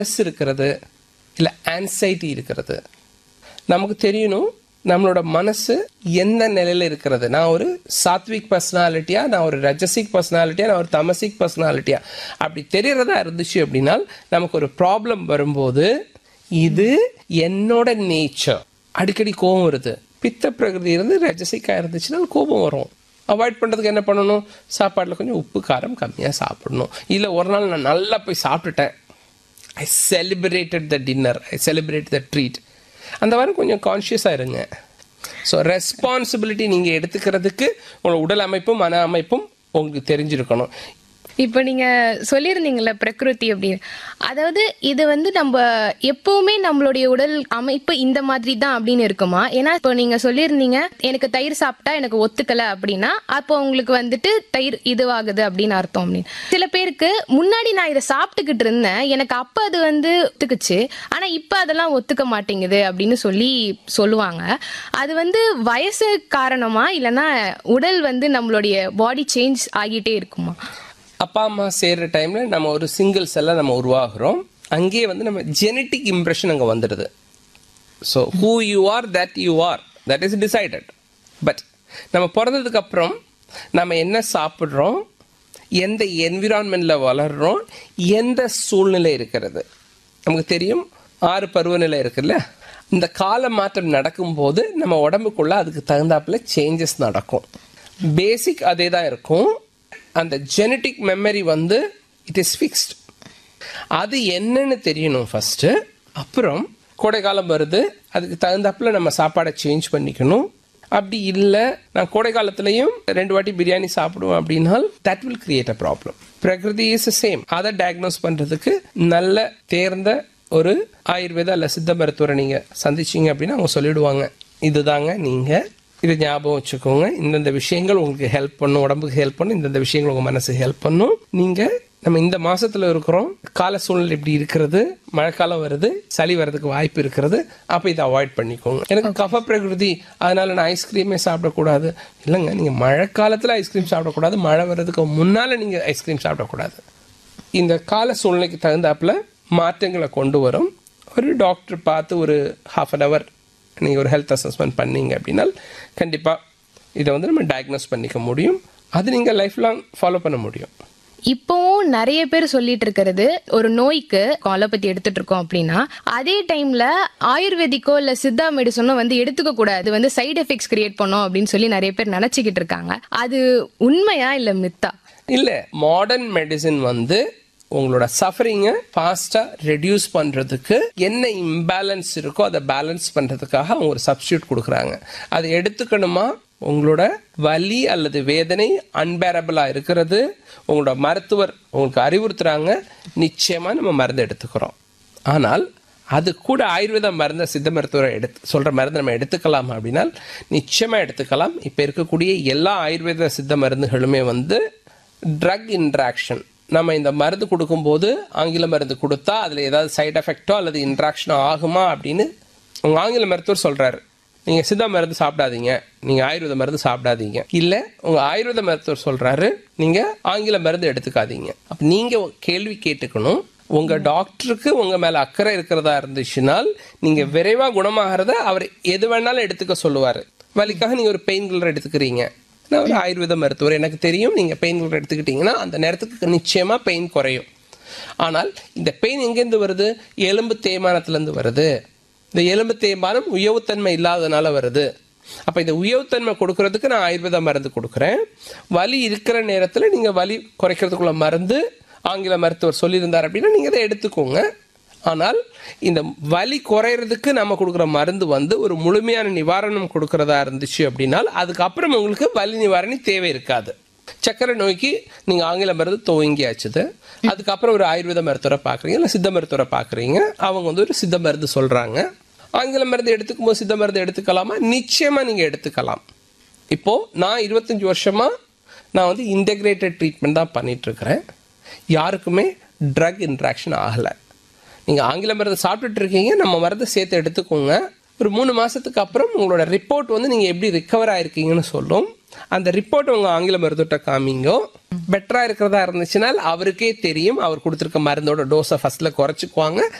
stress இருக்கிறது இல்லை anxiety இருக்கிறது நமக்கு தெரியணும் நம்மளோட மனசு எந்த நிலையில இருக்கிறது நான் ஒரு சாத்விக் பர்சனாலிட்டியா நான் ஒரு ரஜசிக் பர்சனாலிட்டியா நான் ஒரு தமசிக் பர்சனாலிட்டியா அப்படி தெரியறதா இருந்துச்சு அப்படின்னா நமக்கு ஒரு ப்ராப்ளம் வரும்போது இது என்னோட நேச்சர் அடிக்கடி கோபம் வருது பித்த பிரகிருதி இருந்து ரஜசிக்கா இருந்துச்சுன்னா கோபம் வரும் அவாய்ட் பண்ணுறதுக்கு என்ன பண்ணணும் சாப்பாட்டில் கொஞ்சம் உப்பு காரம் கம்மியாக சாப்பிடணும் இல்லை ஒரு நாள் நான் நல்லா போய் சாப்பிட்டுட்டேன் I celebrated the dinner I celebrate the treat அந்த வாரம் கொஞ்சம் கான்ஷியஸாக இருங்க ஸோ ரெஸ்பான்சிபிலிட்டி நீங்கள் எடுத்துக்கிறதுக்கு உங்களோட உடல் அமைப்பும் மன அமைப்பும் உங்களுக்கு தெரிஞ்சிருக்கணும் இப்போ நீங்க சொல்லியிருந்தீங்கல்ல பிரகிருதி அப்படின்னு அதாவது இது வந்து நம்ம எப்பவுமே நம்மளுடைய உடல் அமைப்பு இந்த மாதிரி தான் அப்படின்னு இருக்குமா ஏன்னா இப்போ நீங்க சொல்லியிருந்தீங்க எனக்கு தயிர் சாப்பிட்டா எனக்கு ஒத்துக்கல அப்படின்னா அப்போ உங்களுக்கு வந்துட்டு தயிர் இதுவாகுது அப்படின்னு அர்த்தம் அப்படின்னு சில பேருக்கு முன்னாடி நான் இதை சாப்பிட்டுக்கிட்டு இருந்தேன் எனக்கு அப்ப அது வந்து ஒத்துக்குச்சு ஆனா இப்ப அதெல்லாம் ஒத்துக்க மாட்டேங்குது அப்படின்னு சொல்லி சொல்லுவாங்க அது வந்து வயசு காரணமா இல்லைன்னா உடல் வந்து நம்மளுடைய பாடி சேஞ்ச் ஆகிட்டே இருக்குமா அப்பா அம்மா சேர்ற டைமில் நம்ம ஒரு சிங்கிள் செல்லை நம்ம உருவாகிறோம் அங்கேயே வந்து நம்ம ஜெனட்டிக் இம்ப்ரெஷன் அங்கே வந்துடுது so who you are that you are that is decided but நம்ம பிறந்ததுக்கு அப்புறம் நம்ம என்ன சாப்பிட்றோம் எந்த என்விரான்மெண்ட்டில் வளர்றோம் எந்த சூழ்நிலை இருக்கிறது நமக்கு தெரியும் ஆறு பருவநிலை இருக்குல்ல இந்த கால மாற்றம் நடக்கும்போது நம்ம உடம்புக்குள்ள அதுக்கு தகுந்தாப்புல சேஞ்சஸ் நடக்கும் பேசிக் அதே தான் இருக்கும் அந்த ஜெனட்டிக் மெமரி வந்து இட் இஸ் ஃபிக்ஸ்ட் அது என்னன்னு தெரியணும் ஃபர்ஸ்ட் அப்புறம் கோடைக்காலம் வருது அதுக்கு தகுந்தாப்புல நம்ம சாப்பாடை சேஞ்ச் பண்ணிக்கணும் அப்படி இல்லை நான் கோடை காலத்துலையும் ரெண்டு வாட்டி பிரியாணி சாப்பிடுவேன் அப்படின்னால் that will create a problem prakriti is same அதை டயக்னோஸ் பண்ணுறதுக்கு நல்ல தேர்ந்த ஒரு ஆயுர்வேதா இல்லை சித்த மருத்துவரை நீங்கள் சந்திச்சீங்க அப்படின்னா அவங்க சொல்லிடுவாங்க இதுதாங்க நீங்கள் இதை ஞாபகம் வச்சுக்கோங்க இந்தந்த விஷயங்கள் உங்களுக்கு ஹெல்ப் பண்ணும் உடம்புக்கு ஹெல்ப் பண்ணும் இந்தந்த விஷயங்கள் உங்கள் மனசுக்கு ஹெல்ப் பண்ணும் நீங்கள் நம்ம இந்த மாசத்துல இருக்கிறோம் கால சூழ்நிலை இப்படி இருக்கிறது மழைக்காலம் வருது சளி வர்றதுக்கு வாய்ப்பு இருக்கிறது அப்போ இதை அவாய்ட் பண்ணிக்கோங்க எனக்கு கஃப பிரகிருதி அதனால நான் ஐஸ்கிரீமே சாப்பிடக்கூடாது இல்லைங்க நீங்கள் மழைக்காலத்தில் ஐஸ்கிரீம் சாப்பிடக்கூடாது மழை வர்றதுக்கு முன்னால் நீங்கள் ஐஸ்கிரீம் சாப்பிடக்கூடாது இந்த கால சூழ்நிலைக்கு தகுந்தாப்புல மாற்றங்களை கொண்டு வரும் ஒரு டாக்டர் பார்த்து ஒரு ஹாஃப் அன் ஹவர் நீங்கள் ஒரு ஹெல்த் அசஸ்மெண்ட் பண்ணீங்க அப்படின்னா கண்டிப்பாக இதை வந்து நம்ம டயக்னோஸ் பண்ணிக்க முடியும் அது நீங்கள் லைஃப் லாங் ஃபாலோ பண்ண முடியும் இப்போவும் நிறைய பேர் சொல்லிட்டு இருக்கிறது ஒரு நோய்க்கு அலோபதி எடுத்துட்டு இருக்கோம் அப்படின்னா அதே டைம்ல ஆயுர்வேதிக்கோ இல்ல சித்தா மெடிசனோ வந்து எடுத்துக்க கூடாது அது வந்து சைடு எஃபெக்ட்ஸ் கிரியேட் பண்ணும் அப்படின்னு சொல்லி நிறைய பேர் நினைச்சுக்கிட்டு இருக்காங்க அது உண்மையா இல்ல மித்தா இல்லை மாடர்ன் மெடிசின் வந்து உங்களோட சஃபரிங்கை ஃபாஸ்ட்டாக ரெடியூஸ் பண்ணுறதுக்கு என்ன இம்பேலன்ஸ் இருக்கோ அதை பேலன்ஸ் பண்ணுறதுக்காக அவங்க ஒரு சப்ஸ்டியூட் கொடுக்குறாங்க அதை எடுத்துக்கணுமா உங்களோட வலி அல்லது வேதனை அன்பேரபிளாக இருக்கிறது உங்களோட மருத்துவர் உங்களுக்கு அறிவுறுத்துறாங்க நிச்சயமாக நம்ம மருந்து எடுத்துக்கிறோம் ஆனால் அது கூட ஆயுர்வேத மருந்தை சித்த மருத்துவரை எடுத்து சொல்கிற மருந்து நம்ம எடுத்துக்கலாம் அப்படின்னா நிச்சயமாக எடுத்துக்கலாம் இப்போ இருக்கக்கூடிய எல்லா ஆயுர்வேத சித்த மருந்துகளுமே வந்து ட்ரக் இன்ட்ராக்ஷன் நம்ம இந்த மருந்து கொடுக்கும்போது ஆங்கில மருந்து கொடுத்தா அதில் ஏதாவது சைடு எஃபெக்டோ அல்லது இன்ட்ராக்ஷனோ ஆகுமா அப்படின்னு உங்கள் ஆங்கில மருத்துவர் சொல்கிறாரு நீங்கள் சித்தா மருந்து சாப்பிடாதீங்க நீங்கள் ஆயுர்வேத மருந்து சாப்பிடாதீங்க இல்லை உங்கள் ஆயுர்வேத மருத்துவர் சொல்கிறாரு நீங்கள் ஆங்கில மருந்து எடுத்துக்காதீங்க அப்போ நீங்கள் கேள்வி கேட்டுக்கணும் உங்கள் டாக்டருக்கு உங்கள் மேலே அக்கறை இருக்கிறதா இருந்துச்சுனால் நீங்கள் விரைவாக குணமாகிறத அவர் எது வேணாலும் எடுத்துக்க சொல்லுவார் வலிக்காக நீங்கள் ஒரு பெயின் கில்லர் எடுத்துக்கிறீங்க நான் ஒரு ஆயுர்வேத மருத்துவர் எனக்கு தெரியும் நீங்கள் பெயின் கில்லர் எடுத்துக்கிட்டீங்கன்னா அந்த நேரத்துக்கு நிச்சயமாக பெயின் குறையும் ஆனால் இந்த பெயின் எங்கேருந்து வருது எலும்பு தேய்மானத்துலேருந்து வருது இந்த எலும்பு தேய்மானம் உயவுத்தன்மை இல்லாதனால வருது அப்போ இந்த உயவுத்தன்மை கொடுக்கறதுக்கு நான் ஆயுர்வேத மருந்து கொடுக்குறேன் வலி இருக்கிற நேரத்தில் நீங்கள் வலி குறைக்கிறதுக்குள்ள மருந்து ஆங்கில மருத்துவர் சொல்லியிருந்தார் அப்படின்னா நீங்கள் இதை எடுத்துக்கோங்க ஆனால் இந்த வலி குறையிறதுக்கு நம்ம கொடுக்குற மருந்து வந்து ஒரு முழுமையான நிவாரணம் கொடுக்கறதா இருந்துச்சு அப்படின்னால் அதுக்கப்புறம் உங்களுக்கு வலி நிவாரணி தேவை இருக்காது சக்கரை நோய்க்கு நீங்கள் ஆங்கில மருந்து துவங்கியாச்சுது அதுக்கப்புறம் ஒரு ஆயுர்வேத மருத்துவரை பார்க்குறீங்க இல்லை சித்த மருத்துவரை பார்க்குறீங்க அவங்க வந்து ஒரு சித்த மருந்து சொல்கிறாங்க ஆங்கில மருந்து எடுத்துக்கும் போது சித்த மருந்து எடுத்துக்கலாமா நிச்சயமாக நீங்கள் எடுத்துக்கலாம் இப்போது நான் இருபத்தஞ்சி வருஷமாக நான் வந்து இன்டெகிரேட்டட் ட்ரீட்மெண்ட் தான் பண்ணிகிட்ருக்கிறேன் யாருக்குமே ட்ரக் இன்ட்ராக்ஷன் ஆகலை நீங்கள் ஆங்கில மருந்து சாப்பிட்டுட்டு இருக்கீங்க நம்ம மருந்து சேர்த்து எடுத்துக்கோங்க ஒரு மூணு மாதத்துக்கு அப்புறம் உங்களோட ரிப்போர்ட் வந்து நீங்கள் எப்படி ரிக்கவர் ஆயிருக்கீங்கன்னு சொல்லும் அந்த ரிப்போர்ட் உங்க ஆங்கில மருத்துவட்ட காமிங்கோ பெட்டரா இருக்கிறதா இருந்துச்சுன்னா அவருக்கே தெரியும் அவர் கொடுத்துருக்க மருந்தோட டோஸை ஃபர்ஸ்ட்ல குறைச்சிக்குவாங்க